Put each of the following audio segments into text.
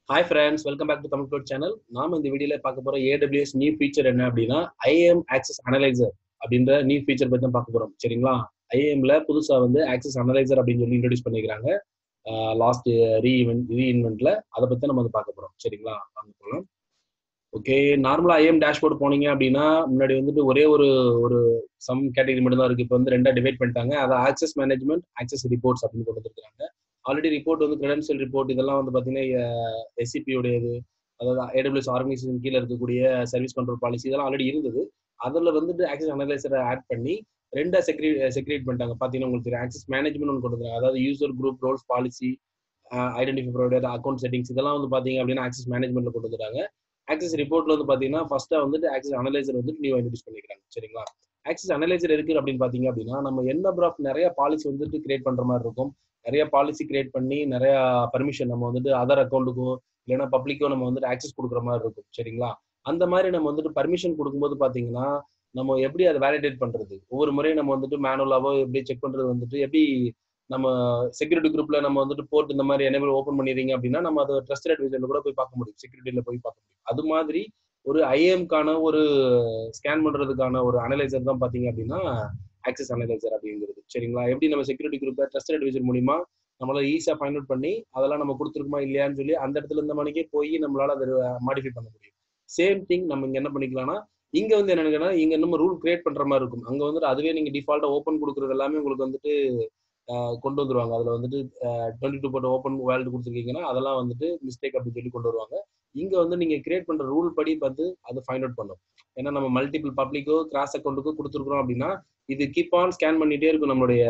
hi friends welcome back to Tamil cloud channel நாம இந்த வீடியோல பார்க்க போற ஏடபிள்யூஎஸ் நியூ ஃபீச்சர் என்ன அப்படின்னா ஐஏஎம் ஆக்சஸ் அனலைசர் அப்படின்ற நியூ ஃபீச்சர் பத்தி தான் பார்க்க போறோம் சரிங்களா ஐஏஎம்ல புதுசா வந்து ஆக்சஸ் அனலைசர் அப்படின்னு சொல்லி இன்ட்ரடியூஸ் பண்ணிக்கிறாங்க லாஸ்ட் ரீஇவென்ட் ரீஇன்வென்ட்ல அதை பத்தி நம்ம வந்து பார்க்க போறோம் சரிங்களா வாங்க போகலாம் ஓகே நார்மலா ஐஎம் டேஷ்போர்ட் போனீங்க அப்படின்னா முன்னாடி வந்துட்டு ஒரே ஒரு ஒரு சம் கேட்டகரி மட்டும் தான் இருக்கு இப்போ வந்து ரெண்டா டிவைட் பண்ணிட்டாங்க அதை ஆக்சஸ் மேனேஜ்மெண்ட் ஆக்சஸ் ரிப்போர்ட்ஸ் அப்படின்னு கொண்டு வந்துருக்காங்க ஆல்ரெடி ரிப்போர்ட் வந்து கிரெடென்ஷியல் ரிப்போர்ட் இதெல்லாம் வந்து பார்த்தீங்கன்னா எஸ்சிபி உடையது அதாவது ஏடபிள்யூஎஸ் ஆர்கனைசேஷன் கீழே இருக்கக்கூடிய சர்வீஸ் கண்ட்ரோல் பாலிசி இதெல்லாம் ஆல்ரெடி இருந்தது அதில் வந்துட்டு ஆக்சஸ் அனலைசரை ஆட் பண்ணி ரெண்டா செக்ரி செக்ரேட் பண்ணிட்டாங்க பார்த்தீங்கன்னா உங்களுக்கு தெரியும் ஆக்சஸ் மேனேஜ்மெண்ட் ஒன்று கொண்டு வந்தாங்க அதாவது user group roles policy identify provider account settings இதெல்லாம் வந்து பார்த்தீங்க அப்படின்னா ஆக்சஸ் மேனேஜ்மெண்ட்ல கொண்டு வந்துட்டாங்க ஆக்சஸ் ரிப்போர்ட்ல வந்து பார்த்தீங்கன்னா ஃபர்ஸ்ட்டாக வந்துட்டு ஆக்சஸ் அனலைசர் வந்துட்டு நியூ இன்ட்ரடியூஸ் பண்ணிக்கிறாங்க சரிங்களா ஆக்சஸ் அனலைசர் இருக்கு அப்படின்னு பார்த்தீங்க அப்படின்னா நம்ம என் நம்பர் ஆஃப் நிறைய பாலிசி வந்துட்டு கிரியேட் பண்ற மாதிரி இருக்கும் நிறைய பாலிசி கிரியேட் பண்ணி நிறைய பர்மிஷன் நம்ம வந்துட்டு அதர் அக்கௌண்ட்டுக்கும் இல்லைன்னா பப்ளிக்கோ நம்ம வந்துட்டு ஆக்சஸ் கொடுக்குற மாதிரி இருக்கும் சரிங்களா அந்த மாதிரி நம்ம வந்துட்டு பர்மிஷன் கொடுக்கும்போது பார்த்தீங்கன்னா நம்ம எப்படி அதை வேலிடேட் பண்றது ஒவ்வொரு முறையும் நம்ம வந்துட்டு மேனுவலாவோ எப்படி செக் பண்றது வந்துட்டு எப்படி நம்ம செக்யூரிட்டி குரூப்ல நம்ம வந்துட்டு போர்ட் இந்த மாதிரி எனேபிள் ஓப்பன் பண்ணிடுறீங்க அப்படின்னா நம்ம அதை ட்ரஸ்டட் அட்வைசர்ல கூட போய் பார்க்க முடியும் செக்யூரிட்டியில போய் பார்க்க முடியும் அது மாதிரி ஒரு ஐஏஎம்கான ஒரு ஸ்கேன் பண்றதுக்கான ஒரு அனலைசர் தான் பாத்தீங்க அப்படின்னா ஆக்சஸ் அனலைசர் அப்படிங்கிறது சரிங்களா எப்படி நம்ம செக்யூரிட்டி குரூப்ல ட்ரஸ்டட் அட்வைசர் மூலியமா நம்மளால ஈஸியா ஃபைண்ட் அவுட் பண்ணி அதெல்லாம் நம்ம கொடுத்துருக்குமா இல்லையான்னு சொல்லி அந்த இடத்துல இந்த மணிக்கே போய் நம்மளால அதை மாடிஃபை பண்ண முடியும் சேம் திங் நம்ம இங்க என்ன பண்ணிக்கலாம்னா இங்க வந்து என்னன்னா இங்க நம்ம ரூல் கிரியேட் பண்ற மாதிரி இருக்கும் அங்க வந்துட்டு அதுவே நீங்க டிஃபால்ட்டா ஓப்பன் கொடுக்குறது எல்லாமே உங்களுக்கு வந்துட்டு கொண்டு வந்துருவாங்க அதுல வந்துட்டு டுவெண்ட்டி டூ போட்டு ஓப்பன் வேல்டு கொடுத்துருக்கீங்கன்னா அதெல்லாம் வந்துட்டு மிஸ்டேக் அப்படின்னு சொல்லி கொண்டு வருவாங்க இங்க வந்து நீங்க கிரியேட் பண்ற ரூல் படி பார்த்து அதை ஃபைண்ட் அவுட் பண்ணும் ஏன்னா நம்ம மல்டிபிள் பப்ளிக்கோ கிராஸ் அக்கௌண்ட்டுக்கோ கொடுத்துருக்கோம் அப்படின்னா இது கீப் ஆன் ஸ்கேன் பண்ணிட்டே இருக்கும் நம்மளுடைய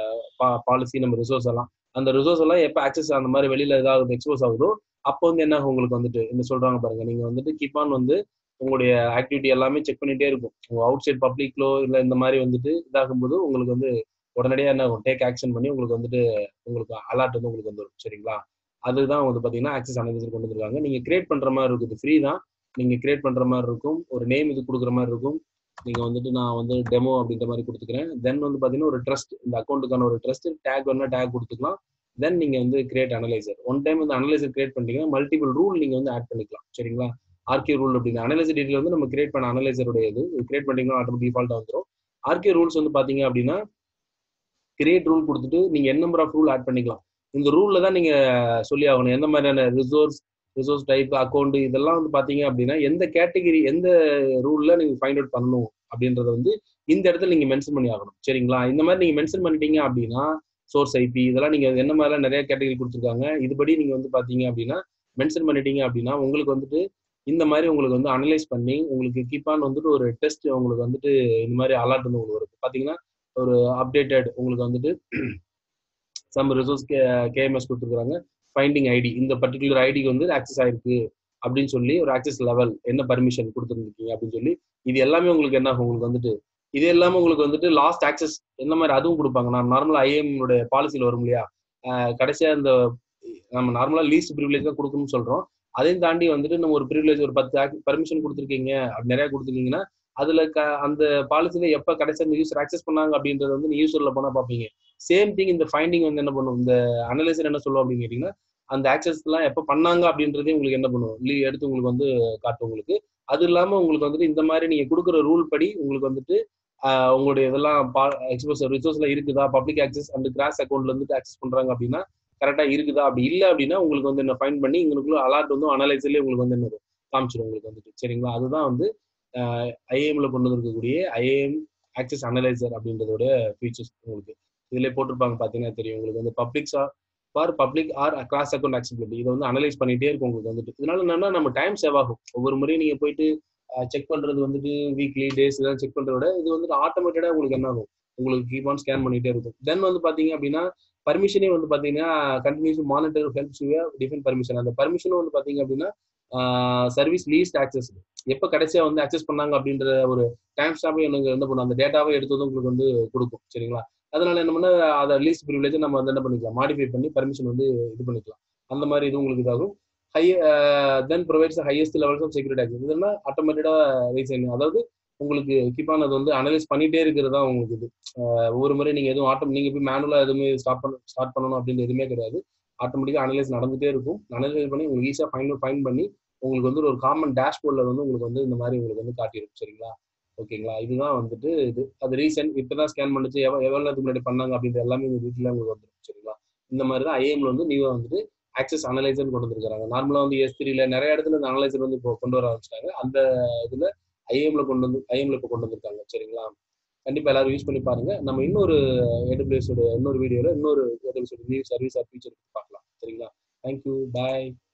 பாலிசி நம்ம ரிசோர்ஸ் எல்லாம் அந்த ரிசோர்ஸ் எல்லாம் எப்போ ஆக்சஸ் அந்த மாதிரி வெளியில ஏதாவது எக்ஸ்போஸ் ஆகுதோ அப்போ வந்து என்ன உங்களுக்கு வந்துட்டு என்ன சொல்றாங்க பாருங்க நீங்க வந்துட்டு கீப் ஆன் வந்து உங்களுடைய ஆக்டிவிட்டி எல்லாமே செக் பண்ணிட்டே இருக்கும் உங்க அவுட் சைட் பப்ளிக்லோ இல்லை இந்த மாதிரி வந்துட்டு இதாகும்போது உங்களுக்கு வந்து உடனடியாக என்ன ஆகும் டேக் ஆக்ஷன் பண்ணி உங்களுக்கு வந்துட்டு உங்களுக்கு அலர்ட் வந்து உங்களுக்கு வந்துடும் சரிங்களா அதுதான் வந்து பார்த்தீங்கன்னா ஆக்சஸ் அனலைசர் கொண்டு வந்துருக்காங்க நீங்க கிரியேட் பண்ற மாதிரி இருக்குது ஃப்ரீ தான் நீங்க கிரியேட் பண்ற மாதிரி இருக்கும் ஒரு நேம் இது கொடுக்குற மாதிரி இருக்கும் நீங்க வந்துட்டு நான் வந்து டெமோ அப்படின்ற மாதிரி கொடுத்துக்கிறேன் தென் வந்து பாத்தீங்கன்னா ஒரு ட்ரஸ்ட் இந்த அக்கௌண்ட்டுக்கான ஒரு ட்ரஸ்ட் டேக் வேணா டேக் கொடுத்துக்கலாம் தென் நீங்க வந்து கிரியேட் அனலைசர் ஒன் டைம் வந்து அனலைசர் கிரியேட் பண்ணிட்டீங்கன்னா மல்டிபிள் ரூல் நீங்க வந்து ஆட் பண்ணிக்கலாம் சரிங்களா ஆர்கே ரூல் அப்படின்னு அனலைசர் டீட்டெயில் வந்து நம்ம கிரியேட் பண்ண அனலைசருடைய இது கிரியேட் பண்ணிட்டீங்கன்னா ஆட்டோமேட்டிக் டிஃபால்ட்டா வந்துடும் ஆர்கே ரூல்ஸ் வந்து பாத்தீங்க அப்படின்னா கிரியேட் ரூல் கொடுத்துட்டு நீங்க n number of rule add பண்ணிக்கலாம் இந்த ரூல்ல தான் நீங்க சொல்லி ஆகணும் எந்த மாதிரியான ரிசோர்ஸ் ரிசோர்ஸ் டைப் அக்கௌண்ட் இதெல்லாம் வந்து பாத்தீங்க அப்படின்னா எந்த கேட்டகரி எந்த ரூல்ல நீங்க ஃபைண்ட் அவுட் பண்ணணும் அப்படின்றத வந்து இந்த இடத்துல நீங்க மென்ஷன் பண்ணி ஆகணும் சரிங்களா இந்த மாதிரி நீங்க மென்ஷன் பண்ணிட்டீங்க அப்படின்னா சோர்ஸ் ஐபி இதெல்லாம் நீங்க என்ன மாதிரிலாம் நிறைய கேட்டகரி கொடுத்துருக்காங்க இதுபடி நீங்க வந்து பாத்தீங்க அப்படின்னா மென்ஷன் பண்ணிட்டீங்க அப்படின்னா உங்களுக்கு வந்துட்டு இந்த மாதிரி உங்களுக்கு வந்து அனலைஸ் பண்ணி உங்களுக்கு கீப்பான் வந்துட்டு ஒரு டெஸ்ட் உங்களுக்கு வந்துட்டு இந்த மாதிரி அலர்ட் வந்து உங்களுக்கு வரும் பாத்தீங்கன்னா ஒரு அப்டேட்டட் உங்களுக்கு வந்துட்டு சம் ரிசோர்ஸ் கே கேஎம்எஸ் கொடுத்துருக்காங்க ஃபைண்டிங் ஐடி இந்த பர்டிகுலர் ஐடிக்கு வந்து ஆக்சஸ் ஆயிருக்கு அப்படின்னு சொல்லி ஒரு ஆக்சஸ் லெவல் என்ன பர்மிஷன் கொடுத்துருந்துருக்கீங்க அப்படின்னு சொல்லி இது எல்லாமே உங்களுக்கு என்ன ஆகும் உங்களுக்கு வந்துட்டு இது எல்லாமே உங்களுக்கு வந்துட்டு லாஸ்ட் ஆக்சஸ் எந்த மாதிரி அதுவும் கொடுப்பாங்க நான் நார்மலா ஐஎம்னுடைய பாலிசியில் வரும் இல்லையா கடைசியா இந்த நம்ம நார்மலா லீஸ்ட் ப்ரிவிலேஜ் தான் கொடுக்கணும்னு சொல்றோம் அதையும் தாண்டி வந்துட்டு நம்ம ஒரு ப்ரிவிலேஜ் ஒரு பத்து பர்மிஷன் கொடுத்துருக்கீங்க அப்படி நிறைய கொடுத்துருக்கீங்கன்னா அதுல க அந்த பாலிசியில எப்ப கடைசி அந்த யூசர் ஆக்சஸ் பண்ணாங்க அப்படின்றது வந்து யூசர்ல போனா பாப்பீங்க சேம் திங் இந்த ஃபைண்டிங் வந்து என்ன பண்ணும் இந்த அனலைசர் என்ன சொல்லுவோம் அப்படின்னு கேட்டீங்கன்னா அந்த ஆக்சஸ் எல்லாம் எப்ப பண்ணாங்க அப்படின்றதே உங்களுக்கு என்ன பண்ணும் லீ எடுத்து உங்களுக்கு வந்து காட்டும் உங்களுக்கு அது இல்லாம உங்களுக்கு வந்துட்டு இந்த மாதிரி நீங்க கொடுக்குற ரூல் படி உங்களுக்கு வந்துட்டு உங்களுடைய இதெல்லாம் எக்ஸ்போஸ் ரிசோர்ஸ்ல இருக்குதா பப்ளிக் ஆக்சஸ் அந்த கிராஸ் அக்கௌண்ட்ல இருந்து ஆக்சஸ் பண்றாங்க அப்படின்னா கரெக்டா இருக்குதா அப்படி இல்லை அப்படின்னா உங்களுக்கு வந்து என்ன ஃபைன் பண்ணி உங்களுக்குள்ள அலர்ட் வந்து அனலைசர்லேயே உங்களுக்கு வந்து என்ன காமிச்சிடும் உங்களுக்கு வந்துட்டு சரிங்களா அதுதான் வந்து ஐஏஎம்ல கொண்டு வந்திருக்கக்கூடிய ஐஏஎம் ஆக்சஸ் அனலைசர் அப்படின்றதோட ஃபீச்சர்ஸ் உங்களுக்கு இதுல போட்டிருப்பாங்க பாத்தீங்கன்னா தெரியும் உங்களுக்கு வந்து public for public or cross account accessibility இதை வந்து அனலைஸ் பண்ணிட்டே இருக்கும் உங்களுக்கு வந்துட்டு இதனால என்னன்னா நம்ம டைம் சேவ் ஆகும் ஒவ்வொரு முறையும் நீங்க போயிட்டு செக் பண்றது வந்துட்டு வீக்லி டேஸ் இதெல்லாம் செக் பண்றத விட இது வந்துட்டு ஆட்டோமேட்டடா உங்களுக்கு என்ன ஆகும் உங்களுக்கு கீப் ஆன் ஸ்கேன் பண்ணிட்டே இருக்கும் தென் வந்து பாத்தீங்க அப்படின்னா பர்மிஷனே வந்து பாத்தீங்கன்னா continuous monitor helps different permission அந்த பர்மிஷனும் வந்து பாத்தீங்க அப்படின்னா சர்வீஸ் லீஸ்ட் ஆக்சஸ் எப்போ கடைசியா வந்து அக்சஸ் பண்ணாங்க அப்படின்ற ஒரு டைம் ஸ்டாம்பை எனக்கு என்ன பண்ணும் அந்த டேட்டாவை எடுத்து வந்து உங்களுக்கு வந்து கொடுக்கும் சரிங்களா அதனால என்ன பண்ண அதை லீஸ்ட் ப்ரிவிலேஜ் நம்ம வந்து என்ன பண்ணிக்கலாம் மாடிஃபை பண்ணி பர்மிஷன் வந்து இது பண்ணிக்கலாம் அந்த மாதிரி இது உங்களுக்கு இதாகும் high then provides highest levels of security access இதெல்லாம் ஆட்டோமேட்டடா ரீசன் அதாவது உங்களுக்கு கீப்பான் அது வந்து அனலைஸ் பண்ணிட்டே இருக்கிறது தான் உங்களுக்கு இது ஒவ்வொரு முறை நீங்க எதுவும் ஆட்டம் நீங்க போய் மேனுவலா எதுவுமே ஸ்டார்ட் பண்ண ஸ்டார்ட் பண்ணணும் அப்படின்னு எதுவுமே கிடையாது ஆட்டோமேட்டிக்காக அனலைஸ் நடந்துட்டே இருக்கும் அனலைஸ் பண்ணி உங்களுக்கு ஈஸியாக ஃபைன் ஃபைன் பண்ணி உங்களுக்கு வந்து ஒரு காமன் டேஷ்போர்டில் வந்து உங்களுக்கு வந்து இந்த மாதிரி உங்களுக்கு வந்து காட்டிடும் சரிங்களா ஓகேங்களா இதுதான் வந்துட்டு இது அது ரீசன் இப்போ தான் ஸ்கேன் பண்ணிச்சு எவ்வளோ எவ்வளோ நேரத்துக்கு முன்னாடி பண்ணாங்க அப்படின்ற எல்லாமே இந்த வீட்டில் உங்களுக்கு வந்துடும் சரிங்களா இந்த மாதிரி தான் ஐஎம்ல வந்து நீவாக வந்துட்டு ஆக்சஸ் அனலைசர் கொண்டு வந்திருக்காங்க நார்மலாக வந்து எஸ் த்ரீல நிறைய இடத்துல இந்த அனலைசர் வந்து இப்போ கொண்டு வர ஆரம்பிச்சிட்டாங்க அந்த இதில் ஐஎம்ல கொண்டு வந்து ஐஎம்ல இப்போ கொண்டு வந்திருக்காங்க சரிங்களா கண்டிப்பா எல்லாரும் யூஸ் பண்ணி பாருங்க நம்ம இன்னொரு ஏடபிள்யூஎஸ் இன்னொரு வீடியோல இன்னொரு AWS new service or feature பார்க்கலாம் சரிங்களா தேங்க்யூ பாய்